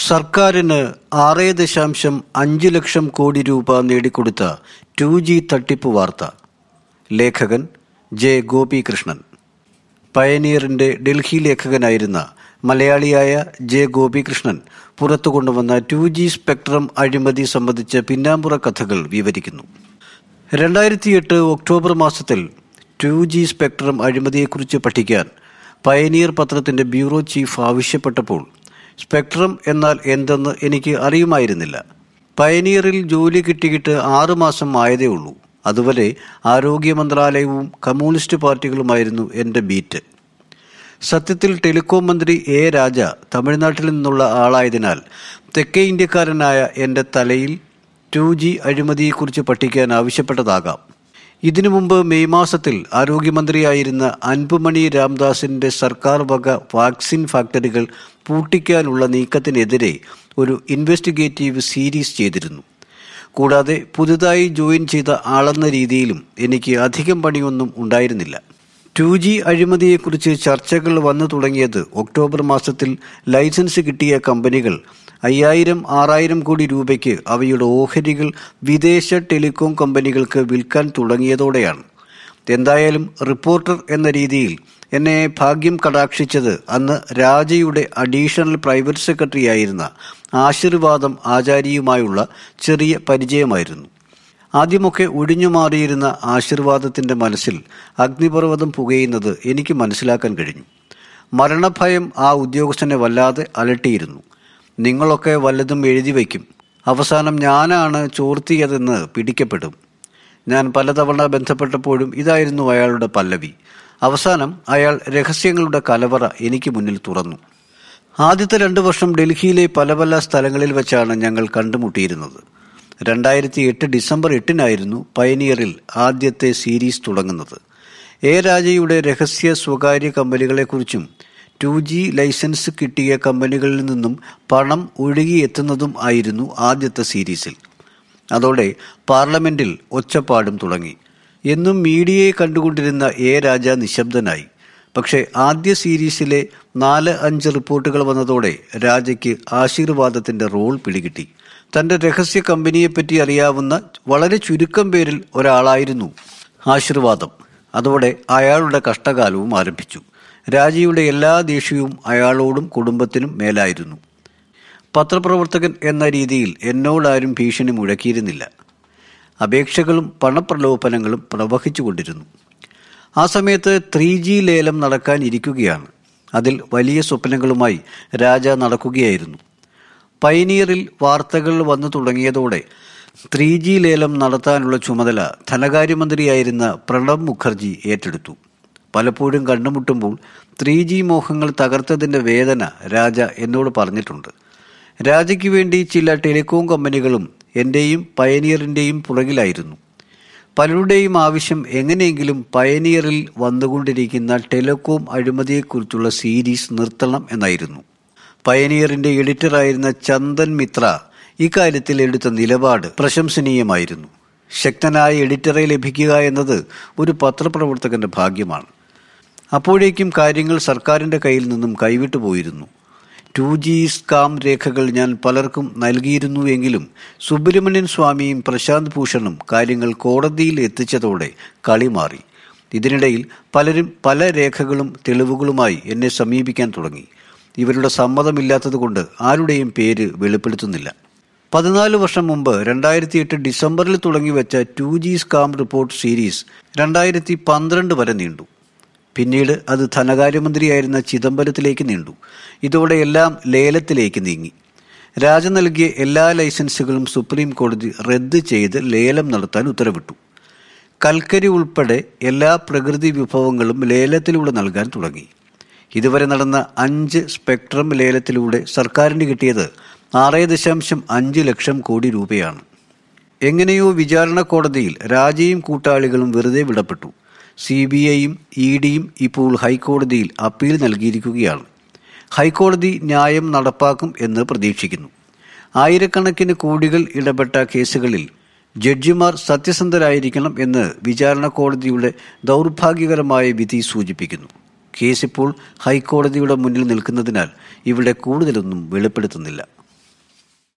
സർക്കാരിന് ആറ് ദശാംശം അഞ്ച് ലക്ഷം കോടി രൂപ നേടിക്കൊടുത്ത ടു ജി തട്ടിപ്പ് വാർത്ത ലേഖകൻ ജെ ഗോപികൃഷ്ണൻ പയനീറിന്റെ ഡൽഹി ലേഖകനായിരുന്ന മലയാളിയായ ജെ ഗോപികൃഷ്ണൻ പുറത്തു കൊണ്ടുവന്ന ടു ജി സ്പെക്ട്രം അഴിമതി സംബന്ധിച്ച പിന്നാമ്പുറ കഥകൾ വിവരിക്കുന്നു രണ്ടായിരത്തി എട്ട് ഒക്ടോബർ മാസത്തിൽ ടു ജി സ്പെക്ട്രം അഴിമതിയെക്കുറിച്ച് പഠിക്കാൻ പയനീർ പത്രത്തിന്റെ ബ്യൂറോ ചീഫ് ആവശ്യപ്പെട്ടപ്പോൾ സ്പെക്ട്രം എന്നാൽ എന്തെന്ന് എനിക്ക് അറിയുമായിരുന്നില്ല പയനീറിൽ ജോലി കിട്ടിയിട്ട് ആറുമാസം ആയതേ ഉള്ളൂ അതുവരെ ആരോഗ്യ മന്ത്രാലയവും കമ്മ്യൂണിസ്റ്റ് പാർട്ടികളുമായിരുന്നു എൻ്റെ ബീറ്റ് സത്യത്തിൽ ടെലികോം മന്ത്രി എ രാജ തമിഴ്നാട്ടിൽ നിന്നുള്ള ആളായതിനാൽ തെക്കേ ഇന്ത്യക്കാരനായ എൻ്റെ തലയിൽ ടു ജി അഴിമതിയെക്കുറിച്ച് പഠിക്കാൻ ആവശ്യപ്പെട്ടതാകാം ഇതിനു മുമ്പ് മെയ് മാസത്തിൽ ആരോഗ്യമന്ത്രിയായിരുന്ന അൻപുമണി രാംദാസിന്റെ സർക്കാർ വക വാക്സിൻ ഫാക്ടറികൾ പൂട്ടിക്കാനുള്ള നീക്കത്തിനെതിരെ ഒരു ഇൻവെസ്റ്റിഗേറ്റീവ് സീരീസ് ചെയ്തിരുന്നു കൂടാതെ പുതുതായി ജോയിൻ ചെയ്ത ആളെന്ന രീതിയിലും എനിക്ക് അധികം പണിയൊന്നും ഉണ്ടായിരുന്നില്ല ടു ജി അഴിമതിയെക്കുറിച്ച് ചർച്ചകൾ വന്നു തുടങ്ങിയത് ഒക്ടോബർ മാസത്തിൽ ലൈസൻസ് കിട്ടിയ കമ്പനികൾ അയ്യായിരം ആറായിരം കോടി രൂപയ്ക്ക് അവയുടെ ഓഹരികൾ വിദേശ ടെലികോം കമ്പനികൾക്ക് വിൽക്കാൻ തുടങ്ങിയതോടെയാണ് എന്തായാലും റിപ്പോർട്ടർ എന്ന രീതിയിൽ എന്നെ ഭാഗ്യം കടാക്ഷിച്ചത് അന്ന് രാജയുടെ അഡീഷണൽ പ്രൈവറ്റ് സെക്രട്ടറി ആയിരുന്ന ആശീർവാദം ആചാര്യയുമായുള്ള ചെറിയ പരിചയമായിരുന്നു ആദ്യമൊക്കെ ഒഴിഞ്ഞു മാറിയിരുന്ന ആശീർവാദത്തിന്റെ മനസ്സിൽ അഗ്നിപർവ്വതം പുകയുന്നത് എനിക്ക് മനസ്സിലാക്കാൻ കഴിഞ്ഞു മരണഭയം ആ ഉദ്യോഗസ്ഥനെ വല്ലാതെ അലട്ടിയിരുന്നു നിങ്ങളൊക്കെ വല്ലതും എഴുതി വയ്ക്കും അവസാനം ഞാനാണ് ചോർത്തിയതെന്ന് പിടിക്കപ്പെടും ഞാൻ പലതവണ ബന്ധപ്പെട്ടപ്പോഴും ഇതായിരുന്നു അയാളുടെ പല്ലവി അവസാനം അയാൾ രഹസ്യങ്ങളുടെ കലവറ എനിക്ക് മുന്നിൽ തുറന്നു ആദ്യത്തെ രണ്ടു വർഷം ഡൽഹിയിലെ പല പല സ്ഥലങ്ങളിൽ വെച്ചാണ് ഞങ്ങൾ കണ്ടുമുട്ടിയിരുന്നത് രണ്ടായിരത്തി എട്ട് ഡിസംബർ എട്ടിനായിരുന്നു പയനിയറിൽ ആദ്യത്തെ സീരീസ് തുടങ്ങുന്നത് എ രാജയുടെ രഹസ്യ സ്വകാര്യ കമ്പനികളെക്കുറിച്ചും ടു ജി ലൈസൻസ് കിട്ടിയ കമ്പനികളിൽ നിന്നും പണം ഒഴുകിയെത്തുന്നതും ആയിരുന്നു ആദ്യത്തെ സീരീസിൽ അതോടെ പാർലമെന്റിൽ ഒച്ചപ്പാടും തുടങ്ങി എന്നും മീഡിയയെ കണ്ടുകൊണ്ടിരുന്ന എ രാജ നിശബ്ദനായി പക്ഷേ ആദ്യ സീരീസിലെ നാല് അഞ്ച് റിപ്പോർട്ടുകൾ വന്നതോടെ രാജയ്ക്ക് ആശീർവാദത്തിന്റെ റോൾ പിടികിട്ടി തന്റെ രഹസ്യ കമ്പനിയെപ്പറ്റി അറിയാവുന്ന വളരെ ചുരുക്കം പേരിൽ ഒരാളായിരുന്നു ആശീർവാദം അതോടെ അയാളുടെ കഷ്ടകാലവും ആരംഭിച്ചു രാജയുടെ എല്ലാ ദേഷ്യവും അയാളോടും കുടുംബത്തിനും മേലായിരുന്നു പത്രപ്രവർത്തകൻ എന്ന രീതിയിൽ എന്നോടാരും ഭീഷണി മുഴക്കിയിരുന്നില്ല അപേക്ഷകളും പണപ്രലോഭനങ്ങളും പ്രവഹിച്ചുകൊണ്ടിരുന്നു ആ സമയത്ത് ത്രീ ജി ലേലം നടക്കാൻ ഇരിക്കുകയാണ് അതിൽ വലിയ സ്വപ്നങ്ങളുമായി രാജ നടക്കുകയായിരുന്നു പൈനീറിൽ വാർത്തകൾ വന്നു തുടങ്ങിയതോടെ ത്രീ ജി ലേലം നടത്താനുള്ള ചുമതല ധനകാര്യമന്ത്രിയായിരുന്ന പ്രണബ് മുഖർജി ഏറ്റെടുത്തു പലപ്പോഴും കണ്ടുമുട്ടുമ്പോൾ ത്രീ ജി മോഹങ്ങൾ തകർത്തതിന്റെ വേദന രാജ എന്നോട് പറഞ്ഞിട്ടുണ്ട് രാജയ്ക്ക് വേണ്ടി ചില ടെലികോം കമ്പനികളും എന്റെയും പയനീറിന്റെയും പുറകിലായിരുന്നു പലരുടെയും ആവശ്യം എങ്ങനെയെങ്കിലും പയനീറിൽ വന്നുകൊണ്ടിരിക്കുന്ന ടെലികോം അഴിമതിയെക്കുറിച്ചുള്ള സീരീസ് നിർത്തണം എന്നായിരുന്നു പയനീറിന്റെ എഡിറ്ററായിരുന്ന ചന്ദൻ മിത്ര ഇക്കാര്യത്തിൽ എടുത്ത നിലപാട് പ്രശംസനീയമായിരുന്നു ശക്തനായ എഡിറ്ററെ ലഭിക്കുക എന്നത് ഒരു പത്രപ്രവർത്തകന്റെ ഭാഗ്യമാണ് അപ്പോഴേക്കും കാര്യങ്ങൾ സർക്കാരിന്റെ കയ്യിൽ നിന്നും കൈവിട്ടു പോയിരുന്നു ടു ജി സ്കാം രേഖകൾ ഞാൻ പലർക്കും നൽകിയിരുന്നു എങ്കിലും സുബ്രഹ്മണ്യൻ സ്വാമിയും പ്രശാന്ത് ഭൂഷണും കാര്യങ്ങൾ കോടതിയിൽ എത്തിച്ചതോടെ കളി മാറി ഇതിനിടയിൽ പലരും പല രേഖകളും തെളിവുകളുമായി എന്നെ സമീപിക്കാൻ തുടങ്ങി ഇവരുടെ സമ്മതമില്ലാത്തതുകൊണ്ട് ആരുടെയും പേര് വെളിപ്പെടുത്തുന്നില്ല പതിനാല് വർഷം മുമ്പ് രണ്ടായിരത്തി എട്ട് ഡിസംബറിൽ തുടങ്ങിവെച്ച two G scam report series രണ്ടായിരത്തി പന്ത്രണ്ട് വരെ നീണ്ടു പിന്നീട് അത് ധനകാര്യമന്ത്രിയായിരുന്ന ചിദംബരത്തിലേക്ക് നീണ്ടു ഇതോടെ എല്ലാം ലേലത്തിലേക്ക് നീങ്ങി രാജ നൽകിയ എല്ലാ ലൈസൻസുകളും സുപ്രീം കോടതി റദ്ദ് ചെയ്ത് ലേലം നടത്താൻ ഉത്തരവിട്ടു കൽക്കരി ഉൾപ്പെടെ എല്ലാ പ്രകൃതി വിഭവങ്ങളും ലേലത്തിലൂടെ നൽകാൻ തുടങ്ങി ഇതുവരെ നടന്ന അഞ്ച് സ്പെക്ട്രം ലേലത്തിലൂടെ സർക്കാരിന് കിട്ടിയത് ആറ് ദശാംശം അഞ്ച് ലക്ഷം കോടി രൂപയാണ് എങ്ങനെയോ വിചാരണ കോടതിയിൽ രാജയും കൂട്ടാളികളും വെറുതെ വിടപ്പെട്ടു സി ബി ഐയും ഇ ഡിയും ഇപ്പോൾ ഹൈക്കോടതിയിൽ അപ്പീൽ നൽകിയിരിക്കുകയാണ് ഹൈക്കോടതി ന്യായം നടപ്പാക്കും എന്ന് പ്രതീക്ഷിക്കുന്നു ആയിരക്കണക്കിന് കോടികൾ ഇടപെട്ട കേസുകളിൽ ജഡ്ജിമാർ സത്യസന്ധരായിരിക്കണം എന്ന് വിചാരണ കോടതിയുടെ ദൗർഭാഗ്യകരമായ വിധി സൂചിപ്പിക്കുന്നു കേസ് ഇപ്പോൾ ഹൈക്കോടതിയുടെ മുന്നിൽ നിൽക്കുന്നതിനാൽ ഇവിടെ കൂടുതലൊന്നും വെളിപ്പെടുത്തുന്നില്ല